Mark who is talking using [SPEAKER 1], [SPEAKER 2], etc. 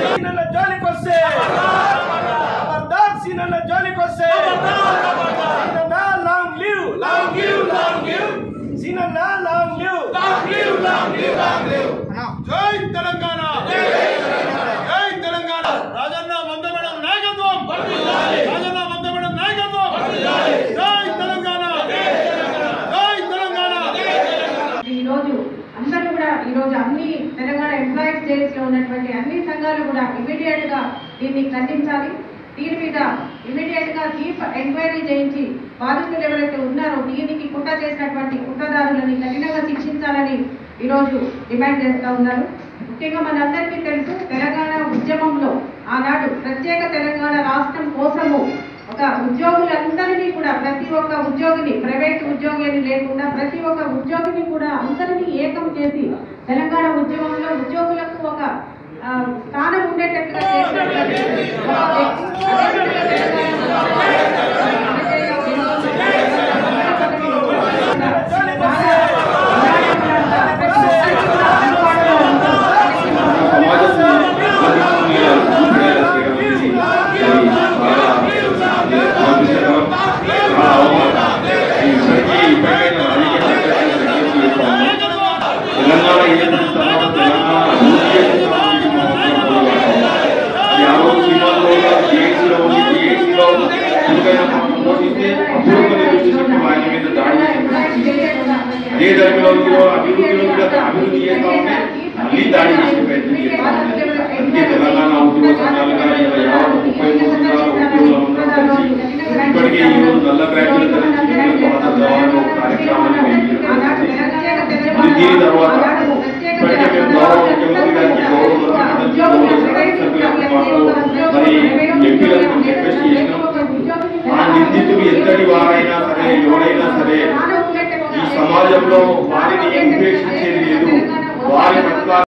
[SPEAKER 1] సీనన్న జోలికొస్తే ఖబర్దార్ సీనన్న జోలికొస్తే సీనన్న long live long live long live సీనన్న long live long live long live long live
[SPEAKER 2] జై తెలంగాణ జై తెలంగాణ రాజన్న వందమేడం నాయకత్వం రాజన్న వందమేడం నాయకత్వం జై తెలంగాణ జై తెలంగాణ
[SPEAKER 3] ఈ రోజు అందరూ కూడా ఈ రోజు అన్ని తెలంగాణ ఎంప్లాయీస్ డేస్ లో ఉన్నటువంటి అన్ని సంఘాలు కూడా ఇమీడియట్ గా దీన్ని ఖండించాలి దీని మీద ఇమీడియట్ గా డీప్ ఎంక్వైరీ చేయించి బాధితులు ఎవరైతే ఉన్నారో దీనికి కుట్ర చేసినటువంటి కుట్రదారులని కఠినంగా శిక్షించాలని ఈ రోజు డిమాండ్ చేస్తా ఉన్నారు ముఖ్యంగా మనందరికీ తెలుసు తెలంగాణ ఉద్యమంలో ఆనాడు ప్రత్యేక తెలంగాణ రాష్ట్రం కోసము ఒక ఉద్యోగులందరినీ కూడా ప్రతి ఒక్క ఉద్యోగిని ప్రైవేట్ ఉద్యోగి అని లేకుండా ప్రతి ఒక్క ఉద్యోగిని కూడా అందరినీ ఏకం చేసి తెలంగాణ ఉద్యమంలో ఉద్యోగులకు ఒక ఆ, స్థానం ఉండేటట్టుగా చేసినటువంటి ఒక వ్యక్తి. అదేవిధంగా తెలంగాణ
[SPEAKER 4] తెలంగాణ ఏం చేస్తామో తెలంగాణ అది ఆ రోజు సినిమాలో జేఏసీలో ఉంది జేఏసీలో ఎందుకైనా పోషిస్తే అప్పుడు కొన్ని దృష్టి ఆయన మీద దాడి చేసింది అదే ధర్మంలో ఈరోజు అభివృద్ధిలో కూడా అభివృద్ధి చేస్తా ఉంటే మళ్ళీ దాడి చేసే ప్రయత్నం చేస్తా ఉంది అందుకే తెలంగాణ ఉద్యోగ సంఘాలు కానీ ఇలా యావత్ ముప్పై మూడు జిల్లాల ఉద్యోగులు అందరూ కలిసి ఇప్పటికే ఈ రోజు నల్ల బ్యాగులు ధరించి పిల్లలకు మద్దతు ఇవ్వాలని ఒక కార్యక్రమాన్ని మేము మరి దీని తర్వాత ఇప్పటికే మేము గౌరవ ముఖ్యమంత్రి గారికి గౌరవ మంత్రి గౌరవ శాసనసభ్యులకు మాకు మరి ఎంపీలకు రిక్వెస్ట్ చేసినాం ఆ నిందితులు ఎంతటి వారైనా సరే ఎవరైనా సరే ఈ సమాజంలో వారిని ఉపేక్షించేది లేదు వారి పట్ల